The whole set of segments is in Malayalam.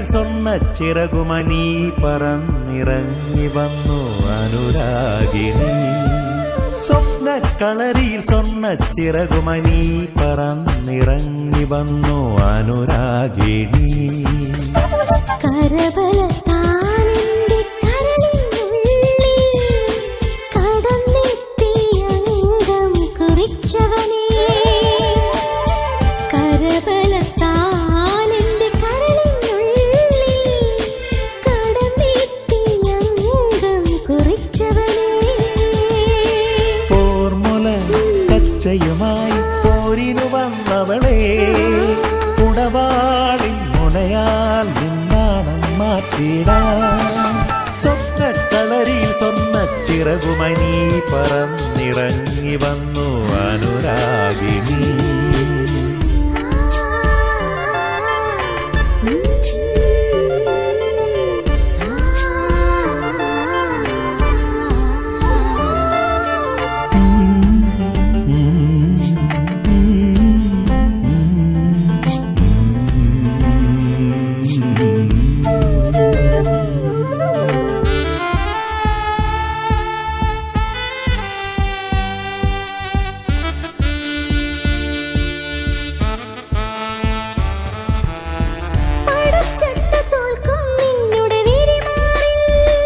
സ്വർണ്ണ ചിറകുമണി പറന്നിറങ്ങി വന്നു അനുരാഗിണി സ്വപ്ന കളരിയിൽ സ്വർണ്ണ ചിറകുമണി പറന്നിറങ്ങി വന്നു അനുരാഗിണി കരബലത്താലെന്റെ കരളിനുള്ളിൽ കടന്നെത്തിയ അംഗം കുറിച്ചവനേ. കരബലത്താലെന്റെ കരളിനുള്ളിൽ കടന്നെത്തിയ അംഗം കുറിച്ചവനേ. പോർമുല കച്ചയുമായി പോരിനു വന്നവളെ കുടവാളിൻ മുനയാൽ നിന്നാണം മാറ്റിടാം സ്വപ്ന കളരിയിൽ സ്വർണ്ണ ചിറകുമണി പറന്നിറങ്ങി വന്നു അനുരാഗിണി പടച്ചട്ട തോൽക്കും നിന്നുടെ വിരിമാറിൽ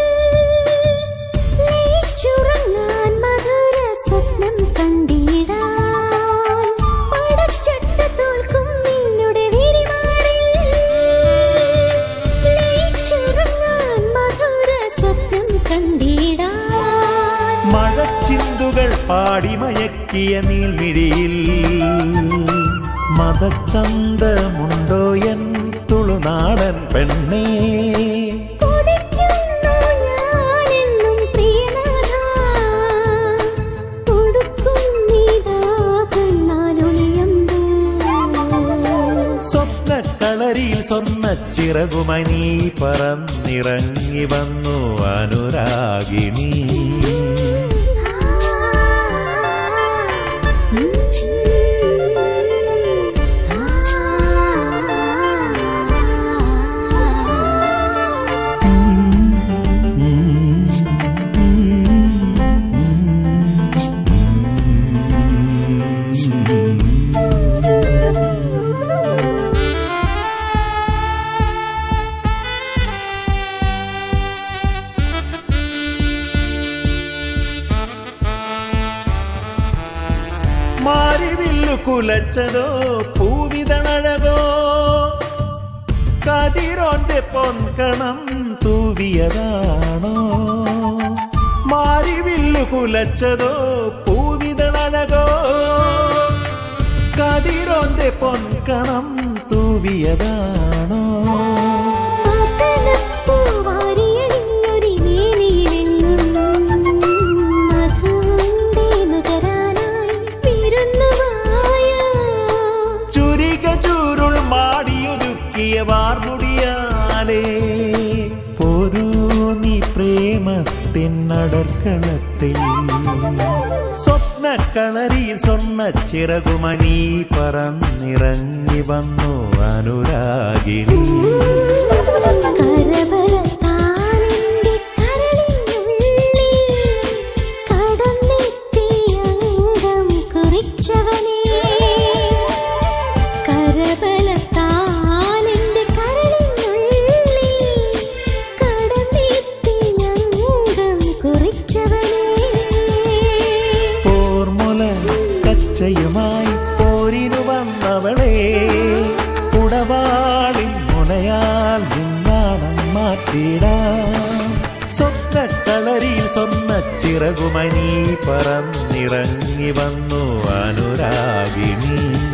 ലയിച്ചുറങ്ങാൻ മധുര സ്വപ്നം കണ്ടിടാൻ പടച്ചട്ട തോൽക്കും നിന്നുടെ വിരിമാറിൽ ലയിച്ചുറങ്ങാൻ മധുര സ്വപ്നം കണ്ടിടാൻ മഴച്ചിന്തുകൾ പാടിമയക്കിയ നീൽമിഴിയിൽ മതച്ചന്തമുണ്ടോ എൻ തുളുനാടൻ പെണ്ണേ കൊതിക്കുന്നു ഞാനെന്നും പ്രിയനാഥാ. കൊടുക്കുന്നിതാ കണ്ണാലൊളിയമ്പ്. സ്വപ്ന കളരിയിൽ സ്വർണ്ണ ചിറകുമണി പറന്നിറങ്ങി വന്നു അനുരാഗിണി മാരിവില്ലു കുലച്ചതോ പൂവിതണഴകോ കതിരോന്റെ പൊൻകണം തൂവിയതാണോ മാരിവില്ലു കുലച്ചതോ പൂവിതണഴകോ കതിരോന്റെ പൊൻകണം തൂവിയതാണോ പാർത്തലപ്പൂവാരിയണിഞ്ഞൊരി മേനിയിലെങ്ങും മധുവുണ്ടേ നുകരാനായി വിരുന്നുവായോ. ചുരിക ചൂരുൾ മാടിയൊതുക്കിയ വാർമുടിയാലേ പോരൂ നീ പ്രേമത്തിനടർക്കളത്തിൽ സ്വപ്ന കളരിയിൽ സ്വർണ്ണ ചിറകുമണി പറന്നിറങ്ങി വന്നു അനുരാഗിണി കരബലത്താലെന്റെ കരളിനുള്ളിൽ കടന്നെത്തിയ അംഗം കുറിച്ചവനേ. കരബലത്താലെന്റെ കരളിനുള്ളിൽ കടന്നെത്തിയ അംഗം കുറിച്ചവനേ. പോർമുല കച്ചയുമായി പോരിനു വന്നവളെ കുടവാളിൻ മുനയാൽ നിന്നാണം മാറ്റിടാം സ്വപ്ന കളരിയിൽ സ്വർണ്ണ ചിറകുമണി പറന്നിറങ്ങി വന്നു അനുരാഗിണി